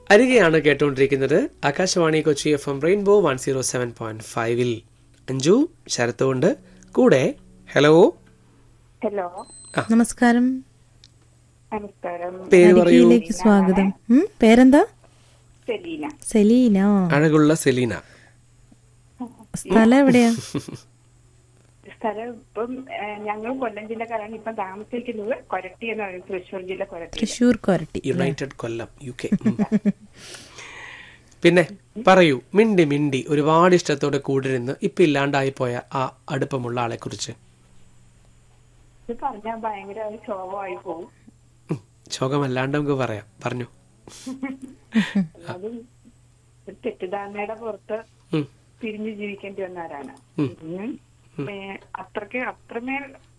അരികെയാണ് കേട്ടുകൊണ്ടിരിക്കുന്നത് Akashvani Kochi F M rainbow one zero seven point ഫൈവിൽ അഞ്ജു ശരത്തുകൊണ്ട് കൂടെ ഹലോ ഹലോ നമസ്കാരം നമസ്കാരം പേര് പറയൂ അരികയിലേക്ക് സ്വാഗതം ഉം, പേരെന്താ സെലീന സെലീന അഴകുള്ള സെലീന സ്ഥലം എവിടെയാ സ്ഥലം ഇപ്പം ഞങ്ങൾ കൊല്ലം ജില്ലക്കാരാണ് ഇപ്പം താമസിക്കുന്നത് കൊരട്ടി എന്ന് പറയുന്നത് തൃശ്ശൂർ ജില്ല Koratty Thrissur Koratty United Kollam U K പിന്നെ പറയൂ മിണ്ടി മിണ്ടി ഒരുപാട് ഇഷ്ടത്തോടെ കൂടിരുന്ന് ഇപ്പൊ ഇല്ലാണ്ടായി പോയ ആ അടുപ്പമുള്ള ആളെ കുറിച്ച് ഇത് പറഞ്ഞാൽ ഭയങ്കര ഒരു ശോഭമായി പോകും ശോകമല്ലാണ്ട് നമുക്ക് പറയാം പറഞ്ഞു അതും ഒരു തെറ്റിദ്ധാരണയുടെ പുറത്ത് ഉം. പിരിഞ്ഞു ജീവിക്കേണ്ടി വന്നവരാണ് ഇന്ന് ഏ, അത്രയ്ക്ക് അത്രമേൽ